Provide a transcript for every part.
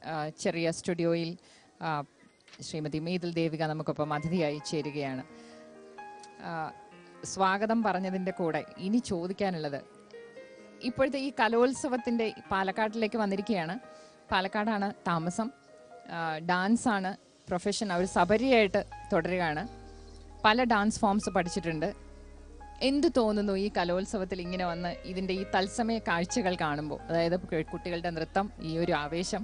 ആ, ചെറിയ സ്റ്റുഡിയോയിൽ ആ, ശ്രീമതി മേതിൽ ദേവിക നമുക്കൊപ്പം അതിഥിയായി ചേരുകയാണ് ആ, സ്വാഗതം പറഞ്ഞതിൻ്റെ കൂടെ ഇനി ചോദിക്കാനുള്ളത് ഇപ്പോഴത്തെ ഈ കലോത്സവത്തിൻ്റെ പാലക്കാട്ടിലേക്ക് വന്നിരിക്കുകയാണ് പാലക്കാടാണ് താമസം ഡാൻസ് ആണ് പ്രൊഫഷൻ അവർ സബരിയായിട്ട് തുടരുകയാണ് പല ഡാൻസ് ഫോംസ് പഠിച്ചിട്ടുണ്ട് എന്ത് തോന്നുന്നു ഈ കലോത്സവത്തിൽ ഇങ്ങനെ വന്ന് ഇതിൻ്റെ ഈ തത്സമയ കാഴ്ചകൾ കാണുമ്പോൾ അതായത് കു- കുട്ടികളുടെ നൃത്തം ഈ ഒരു ആവേശം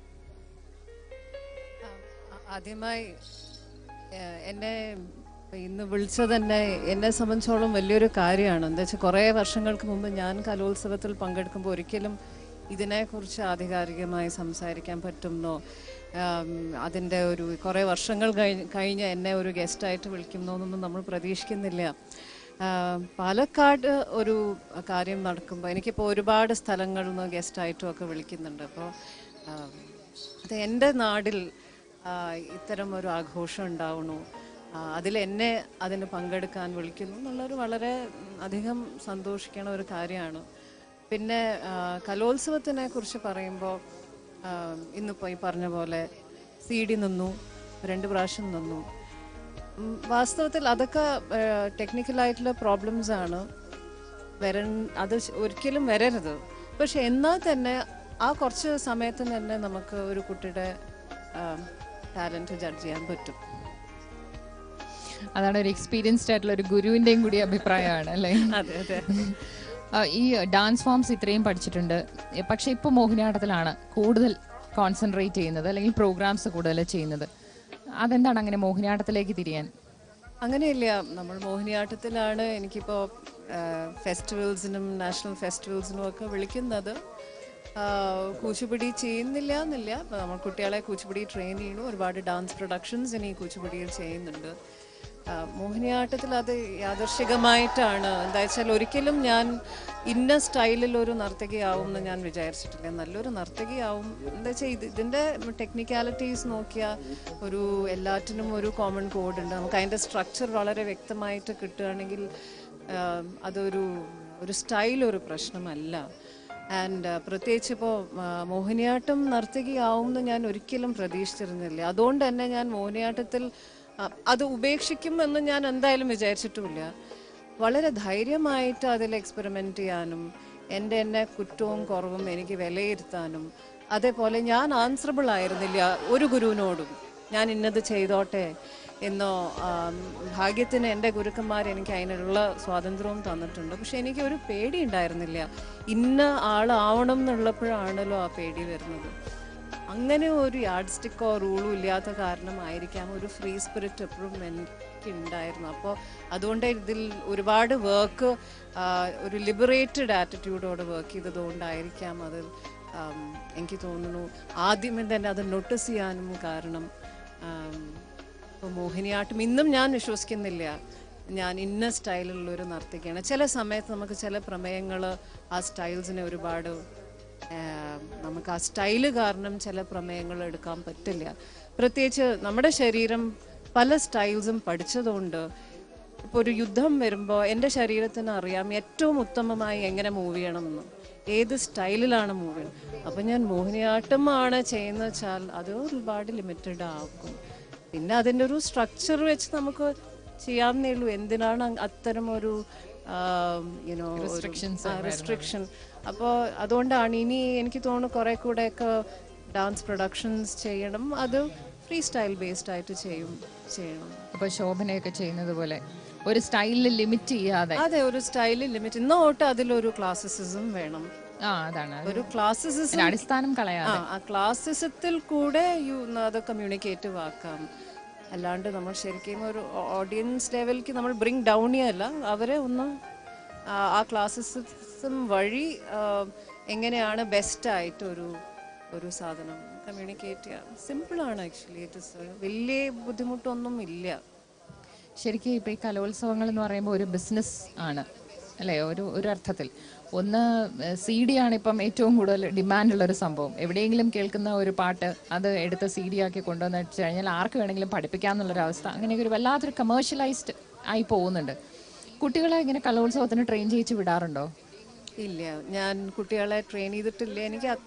ആ- ആദ്യമായി ഏഹ്, എന്നെ ഇന്ന് വിളിച്ചത് തന്നെ എന്നെ സംബന്ധിച്ചോളം വലിയൊരു കാര്യമാണ് എന്താ വെച്ചാൽ കുറേ വർഷങ്ങൾക്ക് മുമ്പ് ഞാൻ കലോത്സവത്തിൽ പങ്കെടുക്കുമ്പോൾ ഒരിക്കലും ഇതിനെക്കുറിച്ച് ആധികാരികമായി സംസാരിക്കാൻ പറ്റുമെന്നോ ആം, അതിൻ്റെ ഒരു കുറേ വർഷങ്ങൾ കഴിഞ്ഞ് കഴിഞ്ഞ് എന്നെ ഒരു ഗസ്റ്റായിട്ട് വിളിക്കുന്നോന്നൊന്നും നമ്മൾ പ്രതീക്ഷിക്കുന്നില്ല ആ, പാലക്കാട് ഒരു കാര്യം നടക്കുമ്പോൾ എനിക്കിപ്പോൾ ഒരുപാട് സ്ഥലങ്ങളിൽ നിന്ന് ഗസ്റ്റായിട്ടും ഒക്കെ വിളിക്കുന്നുണ്ട് അപ്പോൾ അത് എൻ്റെ നാടിൽ ആ, ഇത്തരം ഒരു ആഘോഷം ഉണ്ടാവണു അതിൽ എന്നെ അതിന് പങ്കെടുക്കാൻ വിളിക്കുന്നു എന്നുള്ളൊരു വളരെ ഉം, അധികം സന്തോഷിക്കണ ഒരു കാര്യമാണ് പിന്നെ ആ, കലോത്സവത്തിനെ കുറിച്ച് പറയുമ്പോൾ ഇന്നിപ്പോൾ ഈ പറഞ്ഞ പോലെ സി ഡി നിന്നു രണ്ട് പ്രാവശ്യം നിന്നു ഉം, വാസ്തവത്തിൽ അതൊക്കെ ടെക്നിക്കലായിട്ടുള്ള പ്രോബ്ലംസ് ആണ് വരൻ അത് ശ- ഒരിക്കലും വരരുത് പക്ഷെ എന്നാൽ തന്നെ ആ കുറച്ച് സമയത്ത് തന്നെ നമുക്ക് ഒരു കുട്ടിയുടെ ടാലൻറ്റ് ജഡ്ജ് ചെയ്യാൻ പറ്റും അതാണ് ഒരു എക്സ്പീരിയൻസ്ഡ് ആയിട്ടുള്ള ഒരു ഗുരുവിൻ്റെയും കൂടി അഭിപ്രായമാണ് അല്ലേ അതെ അതെ ആ, ഈ ഡാൻസ് ഫോംസ് ഇത്രയും പഠിച്ചിട്ടുണ്ട് എ, പക്ഷെ ഇപ്പോൾ മോഹിനിയാട്ടത്തിലാണ് കൂടുതൽ കോൺസെൻട്രേറ്റ് ചെയ്യുന്നത് അല്ലെങ്കിൽ പ്രോഗ്രാംസ് കൂടുതൽ ചെയ്യുന്നത് അതെന്താണ് അങ്ങനെ മോഹിനിയാട്ടത്തിലേക്ക് തിരിയാൻ അങ്ങനെയില്ല നമ്മൾ മോഹിനിയാട്ടത്തിലാണ് എനിക്കിപ്പോൾ ഫെസ്റ്റിവൽസിനും നാഷണൽ ഫെസ്റ്റിവൽസിനും ഒക്കെ വിളിക്കുന്നത് ആ, കൂച്ചുപിടി ചെയ്യുന്നില്ല എന്നില്ല അപ്പോൾ നമ്മൾ കുട്ടികളെ കൂച്ചുപിടി ട്രെയിൻ ചെയ്യണു ഒരുപാട് ഡാൻസ് പ്രൊഡക്ഷൻസ് ഇനി കൂച്ചുപിടിയിൽ ചെയ്യുന്നുണ്ട് ആ, മോഹിനിയാട്ടത്തിൽ അത് യാദർശികമായിട്ടാണ് എന്താ വെച്ചാൽ ഒരിക്കലും ഞാൻ ഇന്ന സ്റ്റൈലിൽ ഒരു നർത്തകിയാവും എന്ന് ഞാൻ വിചാരിച്ചിട്ടില്ല നല്ലൊരു നർത്തകിയാവും എന്താ വെച്ചാൽ ഇത് ഇതിൻ്റെ ടെക്നിക്കാലിറ്റീസ് നോക്കിയാൽ ഒരു എല്ലാറ്റിനും ഒരു കോമൺ കോഡ് ഉണ്ട് നമുക്ക് അതിൻ്റെ സ്ട്രക്ചർ വളരെ വ്യക്തമായിട്ട് കിട്ടുകയാണെങ്കിൽ ആ, അതൊരു ഒരു സ്റ്റൈൽ ഒരു പ്രശ്നമല്ല ആൻഡ് പ്രത്യേകിച്ച് ഇപ്പോൾ മോഹിനിയാട്ടം നർത്തകിയാവും എന്ന് ഞാൻ ഒരിക്കലും പ്രതീക്ഷിച്ചിരുന്നില്ല അതുകൊണ്ട് തന്നെ ഞാൻ മോഹിനിയാട്ടത്തിൽ ആ, അത് ഉപേക്ഷിക്കും എന്ന് ഞാൻ എന്തായാലും വിചാരിച്ചിട്ടുമില്ല വളരെ ധൈര്യമായിട്ട് അതിൽ എക്സ്പെരിമെൻ്റ് ചെയ്യാനും എൻ്റെ എന്നെ കുറ്റവും കുറവും എനിക്ക് വിലയിരുത്താനും അതേപോലെ ഞാൻ ആൻസറബിൾ ആയിരുന്നില്ല ഒരു ഗുരുവിനോടും ഞാൻ ഇന്നത് ചെയ്തോട്ടെ എന്നോ ആം, ഭാഗ്യത്തിന് എൻ്റെ ഗുരുക്കന്മാർ എനിക്ക് അതിനുള്ള സ്വാതന്ത്ര്യവും തന്നിട്ടുണ്ട് പക്ഷെ എനിക്ക് ഒരു പേടി ഉണ്ടായിരുന്നില്ല ഇന്ന ആളാവണം എന്നുള്ളപ്പോഴാണല്ലോ ആ പേടി വരുന്നത് അങ്ങനെ ഒരു യാഡ് സ്റ്റിക്കോ റൂളും ഇല്ലാത്ത കാരണമായിരിക്കാം ഒരു ഫ്രീ സ്പിരിറ്റ് എപ്പോഴും എനിക്ക് ഉണ്ടായിരുന്നു അപ്പോൾ അതുകൊണ്ട് ഇതിൽ ഒരുപാട് വർക്ക് ഒരു ലിബറേറ്റഡ് ആറ്റിറ്റ്യൂഡോട് വർക്ക് ചെയ്തതുകൊണ്ടായിരിക്കാം അത് ആം, എനിക്ക് തോന്നുന്നു ആദ്യമേ തന്നെ അത് നോട്ടീസ് ചെയ്യാനും കാരണം ഇപ്പോൾ മോഹിനിയാട്ടം ഇന്നും ഞാൻ വിശ്വസിക്കുന്നില്ല ഞാൻ ഇന്ന സ്റ്റൈലിലുള്ള ഒരു നർത്തകിയാണ് ചില സമയത്ത് നമുക്ക് ചില പ്രമേയങ്ങൾ ആ സ്റ്റൈൽസിനെ ഒരുപാട് ആ, നമുക്ക് ആ സ്റ്റൈല് കാരണം ചില പ്രമേയങ്ങൾ എടുക്കാൻ പറ്റില്ല പ്രത്യേകിച്ച് നമ്മുടെ ശരീരം പല സ്റ്റൈൽസും പഠിച്ചതുകൊണ്ട് ഇപ്പോൾ ഒരു യുദ്ധം വരുമ്പോൾ എൻ്റെ ശരീരത്തിന് അറിയാം ഏറ്റവും ഉത്തമമായി എങ്ങനെ മൂവ് ചെയ്യണമെന്ന് ഏത് സ്റ്റൈലിലാണ് മൂവ് ചെയ്യണം അപ്പം ഞാൻ മോഹിനിയാട്ടമാണ് ചെയ്യുന്നത് വെച്ചാൽ അത് ഒരുപാട് ലിമിറ്റഡ് ആക്കും പിന്നെ അതിൻ്റെ ഒരു സ്ട്രക്ചർ വെച്ച് നമുക്ക് ചെയ്യാവുന്നേ ഉള്ളൂ എന്തിനാണ് അങ് അത്തരം ഒരു യുനോ റെസ്ട്രിക്ഷൻ അപ്പോൾ അതുകൊണ്ടാണ് ഇനി എനിക്ക് തോന്നുന്നു കുറെ കൂടെയൊക്കെ ഡാൻസ് പ്രൊഡക്ഷൻസ് ചെയ്യണം അത് ഫ്രീ സ്റ്റൈൽ ബേസ്ഡ് ആയിട്ട് ചെയ്യും ചെയ്യണം ഇപ്പോൾ ശോഭനയൊക്കെ ചെയ്യുന്നത് പോലെ ഒരു സ്റ്റൈലിൽ ലിമിറ്റ് ചെയ്യാതെ അതെ ഒരു സ്റ്റൈലിൽ ലിമിറ്റ് ഇന്ന് തൊട്ട് അതിലൊരു ക്ലാസിസിസം വേണം ആ അതാണ് ഒരു ക്ലാസിസിസം അതിന്റെ അടിസ്ഥാനം കളയാതെ ആ ആ ക്ലാസിസത്തിൽ കൂടെ യു അത് കമ്മ്യൂണിക്കേറ്റീവ് ആക്കാം അല്ലാണ്ട് നമ്മൾ ശരിക്കും ഒരു ഓഡിയൻസ് ലെവലിലേക്ക് നമ്മൾ ബ്രിങ് ഡൗൺ ചെയ്യല്ല അവരെ ഒന്ന് ആ, ആ ക്ലാസിസം വഴി ആ, എങ്ങനെയാണ് ബെസ്റ്റ് ആയിട്ട് ഒരു ഒരു സാധനം കമ്മ്യൂണിക്കേറ്റ് ചെയ്യാം സിമ്പിളാണ് ആക്ച്വലി ഇറ്റ് ഇസ് വലിയ ബുദ്ധിമുട്ടൊന്നും ഇല്ല ശരിക്കും ഇപ്പോൾ ഈ കലോത്സവങ്ങൾ എന്ന് പറയുമ്പോൾ ഒരു ബിസിനസ് ആണ് അല്ലേ ഒരു ഒരു അർത്ഥത്തിൽ ഒന്ന് സി ഡി ആണ് ഇപ്പം ഏറ്റവും കൂടുതൽ ഡിമാൻഡുള്ള ഒരു സംഭവം എവിടെയെങ്കിലും കേൾക്കുന്ന ഒരു പാട്ട് അത് എടുത്ത് സി ഡി ആക്കി കൊണ്ടുവന്ന് വെച്ച് കഴിഞ്ഞാൽ ആർക്ക് വേണമെങ്കിലും പഠിപ്പിക്കാമെന്നുള്ളൊരു അവസ്ഥ അങ്ങനെയൊക്കെ ഒരു വല്ലാത്തൊരു കമേഴ്ഷ്യലൈസ്ഡ് ആയി പോകുന്നുണ്ട് കുട്ടികളെ ഇങ്ങനെ കലോത്സവത്തിന് ട്രെയിൻ ചെയ്യിച്ച് വിടാറുണ്ടോ ഇല്ല ഞാൻ കുട്ടികളെ ട്രെയിൻ ചെയ്തിട്ടില്ല എനിക്ക് അത്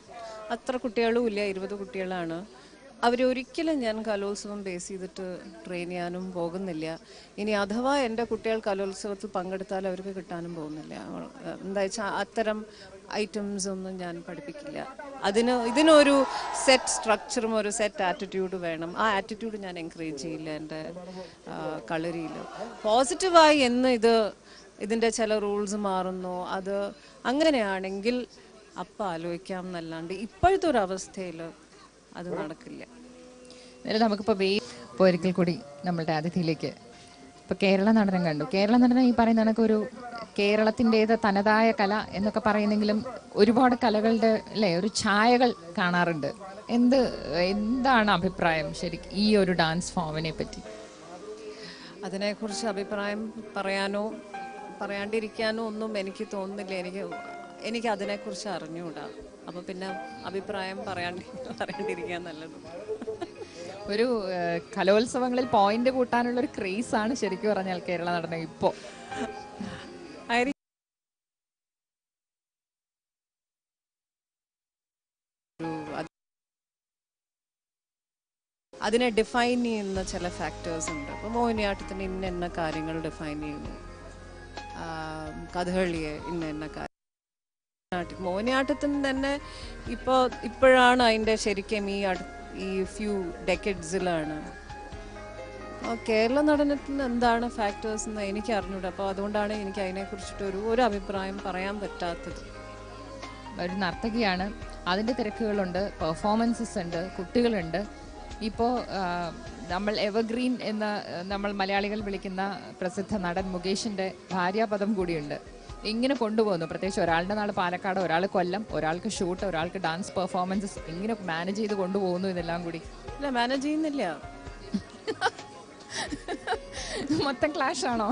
അത്ര കുട്ടികളും ഇല്ല ഇരുപത് കുട്ടികളാണ് അവരൊരിക്കലും ഞാൻ കലോത്സവം ബേസ് ചെയ്തിട്ട് ട്രെയിൻ ചെയ്യാനും പോകുന്നില്ല ഇനി അഥവാ എൻ്റെ കുട്ടികൾ കലോത്സവത്തിൽ പങ്കെടുത്താൽ അവർക്ക് കിട്ടാനും പോകുന്നില്ല അവൾ- എന്താ വെച്ചാൽ അത്തരം ഐറ്റംസ് ഒന്നും ഞാൻ പഠിപ്പിക്കില്ല അതിന് ഇതിനൊരു സെറ്റ് സ്ട്രക്ചറും ഒരു സെറ്റ് ആറ്റിറ്റ്യൂഡ് വേണം ആ ആറ്റിറ്റ്യൂഡ് ഞാൻ എൻകറേജ് ചെയ്യില്ല എൻ്റെ കളരിയിൽ പോസിറ്റീവായി എന്ന് ഇത് ഇതിൻ്റെ ചില റൂൾസ് മാറുന്നു അത് അങ്ങനെയാണെങ്കിൽ അപ്പം ആലോചിക്കാം എന്നല്ലാണ്ട് ഇപ്പോഴത്തെ ഒരു അവസ്ഥയിൽ അത് നടക്കില്ല എന്നാലും നമുക്കിപ്പോൾ വേ ഇപ്പോൾ ഒരിക്കൽ കൂടി നമ്മളുടെ അതിഥിയിലേക്ക് ഇപ്പോൾ കേരള നടനം കണ്ടു കേരള നടനം ഈ പറയുന്ന കണക്ക് ഒരു കേരളത്തിൻ്റേത് തനതായ കല എന്നൊക്കെ പറയുന്നെങ്കിലും ഒരുപാട് കലകളുടെ അല്ലേ ഒരു ഛായകൾ കാണാറുണ്ട് എന്ത് എന്താണ് അഭിപ്രായം ശരിക്കും ഈ ഒരു ഡാൻസ് ഫോമിനെ പറ്റി അതിനെക്കുറിച്ച് അഭിപ്രായം പറയാനോ പറയാണ്ടിരിക്കാനോ ഒന്നും എനിക്ക് തോന്നുന്നില്ല എനിക്ക് എനിക്ക് അതിനെക്കുറിച്ച് അറിഞ്ഞുകൂടാ അപ്പോൾ പിന്നെ അഭിപ്രായം പറയാണ്ടി പറയാണ്ടിരിക്കാൻ നല്ലത് ഒരു ഏഹ്, കലോത്സവങ്ങളിൽ പോയിന്റ് കൂട്ടാനുള്ള ഒരു ക്രേസ് ആണ് ശരിക്കും പറഞ്ഞാൽ കേരള നടനം ഇപ്പോൾ ആയിരിക്കും ഒരു അത് അതിനെ ഡിഫൈൻ ചെയ്യുന്ന ചില ഫാക്ടേഴ്സ് ഉണ്ട് അപ്പോൾ മോഹിനിയാട്ടത്തിന് ഇന്ന ഇന്ന കാര്യങ്ങൾ ഡിഫൈൻ ചെയ്യുന്നു ആ, കഥകളിയെ ഇന്ന ഇന്ന കാര്യം മോഹിനിയാട്ടത്തിന് തന്നെ ഇപ്പോൾ ഇപ്പോഴാണ് അതിൻ്റെ ശരിക്കും ഈ അടു ഈ ഫ്യൂ ഡെക്കഡ്സിലാണ് കേരള നടനത്തിന് എന്താണ് ഫാക്ടേഴ്സ് എന്ന് എനിക്ക് അറിഞ്ഞൂടാ അപ്പോൾ അതുകൊണ്ടാണ് എനിക്ക് അതിനെക്കുറിച്ചിട്ട് ഒരു ഒരു അഭിപ്രായം പറയാൻ പറ്റാത്തത് ഒരു നർത്തകിയാണ് അതിൻ്റെ തിരക്കുകളുണ്ട് പെർഫോമൻസസ് ഉണ്ട് കുട്ടികളുണ്ട് ഇപ്പോൾ നമ്മൾ എവർഗ്രീൻ എന്ന ആ, നമ്മൾ മലയാളികൾ വിളിക്കുന്ന പ്രസിദ്ധ നടൻ മുകേഷിൻ്റെ ഭാര്യാപദം കൂടിയുണ്ട് ഇങ്ങനെ കൊണ്ടുപോകുന്നു പ്രത്യേകിച്ച് ഒരാളുടെ നാൾ പാലക്കാട് ഒരാൾ കൊല്ലം ഒരാൾക്ക് ഷൂട്ട് ഒരാൾക്ക് ഡാൻസ് പെർഫോമൻസസ് ഇങ്ങനെ മാനേജ് ചെയ്ത് കൊണ്ടുപോകുന്നു ഇതെല്ലാം കൂടി ഇല്ല മാനേജ് ചെയ്യുന്നില്ല മൊത്തം ക്ലാഷ് ആണോ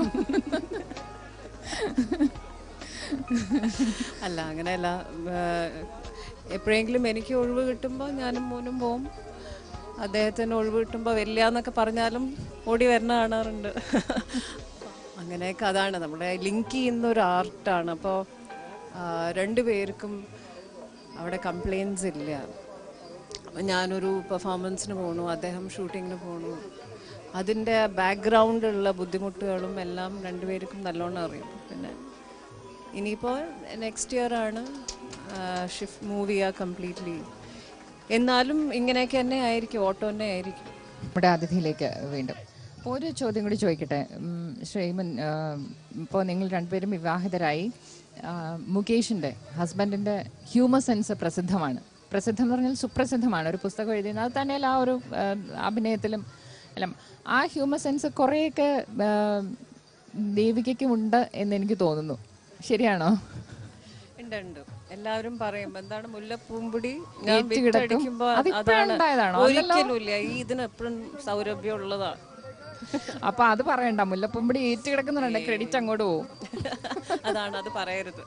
അല്ല അങ്ങനെയല്ല ഏഹ്, എപ്പോഴെങ്കിലും എനിക്ക് ഒഴിവ് കിട്ടുമ്പോൾ ഞാനും മോനും പോവും അദ്ദേഹത്തിന് ഒഴിവ് കിട്ടുമ്പോൾ വരില്ല എന്നൊക്കെ പറഞ്ഞാലും ഓടി വരുന്ന കാണാറുണ്ട് അങ്ങനെയൊക്കെ അതാണ് നമ്മുടെ ലിങ്ക് ചെയ്യുന്ന ഒരു ആർട്ടാണ് അപ്പോൾ രണ്ടുപേർക്കും അവിടെ കംപ്ലയിൻസ് ഇല്ല അപ്പം ഞാനൊരു പെർഫോമൻസിന് പോണു അദ്ദേഹം ഷൂട്ടിങ്ങിന് പോണു അതിൻ്റെ ബാക്ക്ഗ്രൗണ്ടിലുള്ള ബുദ്ധിമുട്ടുകളും എല്ലാം രണ്ടുപേർക്കും നല്ലോണം അറിയും പിന്നെ ഇനിയിപ്പോൾ നെക്സ്റ്റ് ഇയർ ആണ് ഷിഫ്റ്റ് മൂവ് ചെയ്യുക കംപ്ലീറ്റ്ലി എന്നാലും ഇങ്ങനെയൊക്കെ തന്നെ ആയിരിക്കും ഓട്ടോ തന്നെ ആയിരിക്കും നമ്മുടെ അതിഥിയിലേക്ക് വീണ്ടും ഒരു ചോദ്യം കൂടി ചോദിക്കട്ടെ ഉം, ശ്രീമൻ ഇപ്പോൾ നിങ്ങൾ രണ്ടുപേരും വിവാഹിതരായി ആ, മുകേഷിൻ്റെ ഹസ്ബൻഡിൻ്റെ ഹ്യൂമർ സെൻസ് പ്രസിദ്ധമാണ് പ്രസിദ്ധം എന്ന് പറഞ്ഞാൽ സുപ്രസിദ്ധമാണ് ഒരു പുസ്തകം എഴുതിയത് അത് തന്നെയല്ല ആ ഒരു ആ, അഭിനയത്തിലും എല്ലാം ആ ഹ്യൂമർ സെൻസ് കുറേയൊക്കെ ആ, ദേവികയ്ക്കും ഉണ്ട് എന്ന് എനിക്ക് തോന്നുന്നു ശരിയാണോ ഉണ്ട് ഉണ്ട് എല്ലാവരും പറയും എന്താണ് മുല്ലപ്പൂമ്പൊടി ഞാൻ ഏറ്റുകിടക്കും. വിറ്റടിക്കുമ്പോ അതിപ്പോഴേ അതാണ് ഉണ്ടായതാണോ? ഒരിക്കലും ഇല്ല ഈ ഇതിന് എപ്പോഴും സൗരഭ്യം ഉള്ളതാണ് അപ്പൊ അത് പറയണ്ട മുല്ലപ്പുമ്പടി ഏറ്റ് കിടക്കുന്നുണ്ട് ക്രെഡിറ്റ് അങ്ങോട്ട് പോകും അതാണ് അത് പറയരുത്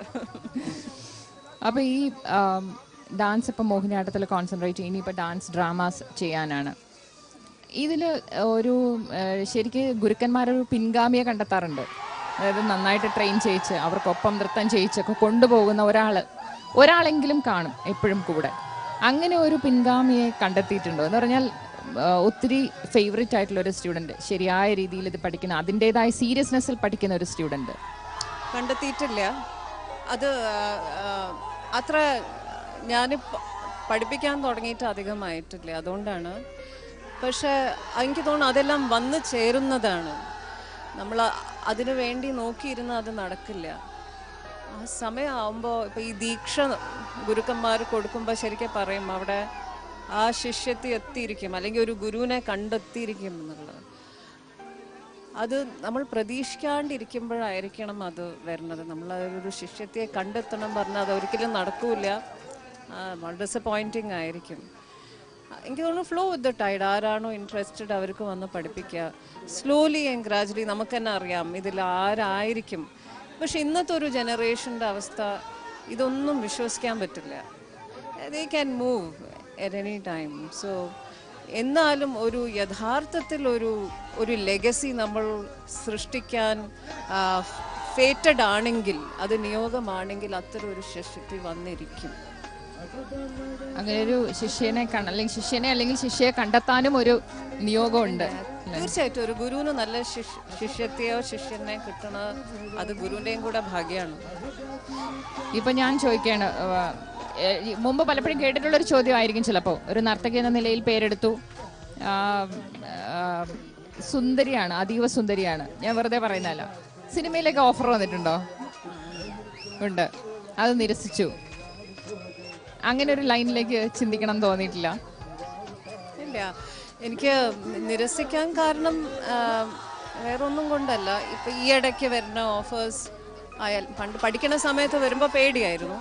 അപ്പോൾ ഈ ഡാൻസ് ഇപ്പം മോഹിനിയാട്ടത്തിൽ കോൺസെൻട്രേറ്റ് ചെയ്യും ഇനിയിപ്പോൾ ഡാൻസ് ഡ്രാമാസ് ചെയ്യാനാണ് ഇതിൽ ഒരു ആ, ശരിക്ക് ഗുരുക്കന്മാരൊരു പിൻഗാമിയെ കണ്ടെത്താറുണ്ട് അതായത് നന്നായിട്ട് ട്രെയിൻ ചെയ്യിച്ച് അവർക്കൊപ്പം നൃത്തം ചെയ്യിച്ചൊക്കെ കൊണ്ടുപോകുന്ന ഒരാൾ ഒരാളെങ്കിലും കാണും എപ്പോഴും കൂടെ അങ്ങനെ ഒരു പിൻഗാമിയെ കണ്ടെത്തിയിട്ടുണ്ടോ എന്ന് പറഞ്ഞാൽ ആ, ഒത്തിരി ഫേവറേറ്റ് ആയിട്ടുള്ള ഒരു സ്റ്റുഡൻറ്റ് ശരിയായ രീതിയിൽ ഇത് പഠിക്കുന്ന അതിൻ്റെതായ സീരിയസ്നെസ്സിൽ പഠിക്കുന്ന ഒരു സ്റ്റുഡൻറ്റ് കണ്ടെത്തിയിട്ടില്ല അത് ആ, ആ, അത്ര ഞാൻ പഠിപ്പിക്കാൻ തുടങ്ങിയിട്ട് അധികമായിട്ടില്ല അതുകൊണ്ടാണ് പക്ഷെ എനിക്ക് തോന്നുന്നു അതെല്ലാം വന്നു ചേരുന്നതാണ് നമ്മൾ അതിനു വേണ്ടി നോക്കിയിരുന്ന അത് നടക്കില്ല ആ സമയമാകുമ്പോൾ ഇപ്പോൾ ഈ ദീക്ഷ ഗുരുക്കന്മാർ കൊടുക്കുമ്പോൾ ശരിക്കും പറയും അവിടെ ആ ശിഷ്യത്തിൽ എത്തിയിരിക്കും അല്ലെങ്കിൽ ഒരു ഗുരുവിനെ കണ്ടെത്തിയിരിക്കും എന്നുള്ളത് അത് നമ്മൾ പ്രതീക്ഷിക്കാണ്ടിരിക്കുമ്പോഴായിരിക്കണം അത് വരുന്നത് നമ്മൾ ഒരു ശിഷ്യത്തെ കണ്ടെത്തണം പറഞ്ഞാൽ അത് ഒരിക്കലും നടക്കൂല ആ, വളരെ ഡിസപ്പോയിൻറ്റിങ് ആയിരിക്കും ആ, എനിക്ക് തോന്നുന്നു ഫ്ലോ വിത്ത് ദ ടൈഡ് ആരാണോ ഇൻട്രസ്റ്റഡ് അവർക്ക് വന്ന് പഠിപ്പിക്കുക സ്ലോലി ആൻഡ് ഗ്രാജുവലി നമുക്ക് തന്നെ അറിയാം ഇതിൽ ആരായിരിക്കും പക്ഷെ ഇന്നത്തെ ഒരു ജനറേഷൻ്റെ അവസ്ഥ ഇതൊന്നും വിശ്വസിക്കാൻ പറ്റില്ല they can move at any time so എന്നാലും ഒരു യഥാർത്ഥത്തിൽ ഒരു ഒരു ലെഗസി നമ്മൾ സൃഷ്ടിക്കാൻ ഫേറ്റഡ് ആണെങ്കിൽ അത് നിയോഗമാണെങ്കിൽ അത്തരം ഒരു ശിഷ്യത്തിൽ വന്നിരിക്കും അങ്ങനെ ഒരു ശിഷ്യനെ കണ്ട അല്ലെങ്കിൽ ശിഷ്യനെ അല്ലെങ്കിൽ ശിഷ്യയെ കണ്ടെത്താനും ഒരു നിയോഗമുണ്ട് തീർച്ചയായിട്ടും ഒരു ഗുരുവിന് നല്ല ശിഷ്- ശിഷ്യത്തെയോ ശിഷ്യനെ കിട്ടണ അത് ഗുരുവിന്റെയും കൂടെ ഭാഗ്യമാണ് ഇപ്പൊ ഞാൻ ചോദിക്കുകയാണ് ആ, ഏ, ഈ മുമ്പ് പലപ്പോഴും കേട്ടിട്ടുള്ള ഒരു ചോദ്യമായിരിക്കും ചിലപ്പോൾ ഒരു നർത്തകി എന്ന നിലയിൽ പേരെടുത്തു ആ, ആ, സുന്ദരിയാണ് അതീവ സുന്ദരിയാണ് ഞാൻ വെറുതെ പറയുന്നതല്ല സിനിമയിലേക്ക് ഓഫർ വന്നിട്ടുണ്ടോ ഉണ്ട് അത് നിരസിച്ചു അങ്ങനെ ഒരു ലൈനിലേക്ക് ചിന്തിക്കണം എന്ന് തോന്നിയിട്ടില്ല ഇല്ല എനിക്ക് നിരസിക്കാൻ കാരണം ആ, വേറൊന്നും കൊണ്ടല്ല ഇപ്പൊ ഈ ഇടയ്ക്ക് വരുന്ന ഓഫേഴ്സ് ആയാൽ പണ്ട് പഠിക്കുന്ന സമയത്ത് വരുമ്പോൾ പേടിയായിരുന്നു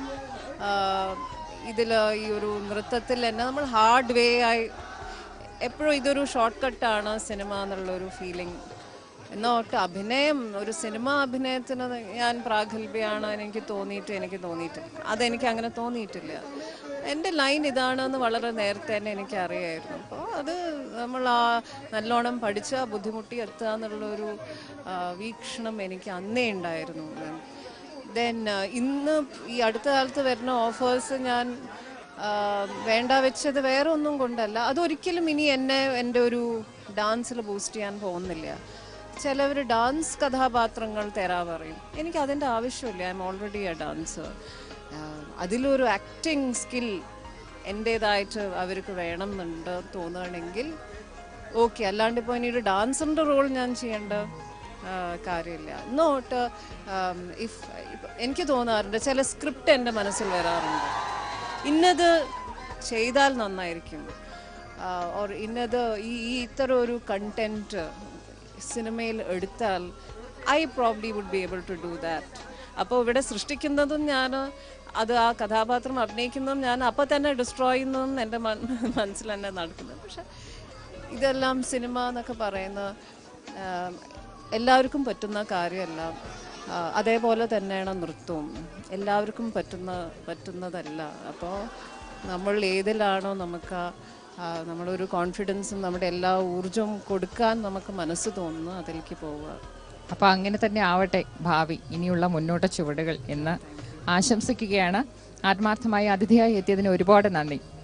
ഇതിൽ ഈ ഒരു നൃത്തത്തിൽ തന്നെ നമ്മൾ ഹാർഡ് വേ ആയി എപ്പോഴും ഇതൊരു ഷോർട്ട് കട്ടാണ് സിനിമ എന്നുള്ളൊരു ഫീലിംഗ് എന്നോട്ട് അഭിനയം ഒരു സിനിമ അഭിനയത്തിന് ഞാൻ പ്രാഗൽഭ്യമാണ് എനിക്ക് തോന്നിയിട്ട് എനിക്ക് തോന്നിയിട്ടില്ല അതെനിക്ക് അങ്ങനെ തോന്നിയിട്ടില്ല എൻ്റെ ലൈൻ ഇതാണെന്ന് വളരെ നേരത്തെ തന്നെ എനിക്ക് അറിയായിരുന്നു അപ്പോൾ അത് നമ്മൾ ആ നല്ലോണം പഠിച്ച് ബുദ്ധിമുട്ടി എത്തുക എന്നുള്ളൊരു ആ, വീക്ഷണം എനിക്ക് അന്നേ ഉണ്ടായിരുന്നു ദെൻ ഇന്ന് ഈ അടുത്ത കാലത്ത് വരുന്ന ഓഫേഴ്സ് ഞാൻ ആ, വേണ്ട വെച്ചത് വേറെ ഒന്നും കൊണ്ടല്ല അതൊരിക്കലും ഇനി എന്നെ എൻ്റെ ഒരു ഡാൻസിൽ ബൂസ്റ്റ് ചെയ്യാൻ പോകുന്നില്ല ചിലവർ ഡാൻസ് കഥാപാത്രങ്ങൾ തരാ പറയും എനിക്ക് അതിൻ്റെ ആവശ്യമില്ല I'm already a dancer അതിലൊരു ആക്ടിങ് സ്കിൽ എൻ്റേതായിട്ട് അവർക്ക് വേണം എന്നുണ്ട് തോന്നുകയാണെങ്കിൽ ഓക്കെ അല്ലാണ്ട് ഇപ്പോൾ ഇനി ഒരു ഡാൻസറിൻ്റെ റോൾ ഞാൻ ചെയ്യേണ്ട ആ, കാര്യമില്ല നോട്ട് ഇഫ് എനിക്ക് തോന്നാറുണ്ട് ചില സ്ക്രിപ്റ്റ് എൻ്റെ മനസ്സിൽ വരാറുണ്ട് ഇന്നത് ചെയ്താൽ നന്നായിരിക്കും ഓർ ഇന്നത് ഈ ഈ ഇത്തരം ഒരു കണ്ടന്റ് സിനിമയിൽ എടുത്താൽ I probably would be able to do that അപ്പോൾ ഇവിടെ സൃഷ്ടിക്കുന്നതും ഞാൻ അത് ആ കഥാപാത്രം അഭിനയിക്കുന്നതും ഞാൻ അപ്പോൾ തന്നെ ഡിസ്ട്രോയ് ചെയ്യുന്നതും എൻ്റെ മൻ- മനസ്സിൽ തന്നെ നടക്കുന്നത് പക്ഷെ ഇതെല്ലാം സിനിമ എന്നൊക്കെ പറയുന്ന ആം, എല്ലാവർക്കും പറ്റുന്ന കാര്യമല്ല ആ, അതേപോലെ തന്നെയാണ് നൃത്തവും എല്ലാവർക്കും പറ്റുന്ന പറ്റുന്നതല്ല അപ്പോൾ നമ്മൾ ഏതിലാണോ നമുക്ക് ആ, ആ, നമ്മളൊരു കോൺഫിഡൻസും നമ്മുടെ എല്ലാ ഊർജവും കൊടുക്കാൻ നമുക്ക് മനസ്സ് തോന്നുന്നു അതിലേക്ക് പോവുക അപ്പൊ അങ്ങനെ തന്നെ ആവട്ടെ ഭാവി ഇനിയുള്ള മുന്നോട്ട് ചുവടുകൾ എന്ന് ആശംസിക്കുകയാണ് ആത്മാർത്ഥമായി അതിഥിയായി എത്തിയതിന് ഒരുപാട് നന്ദി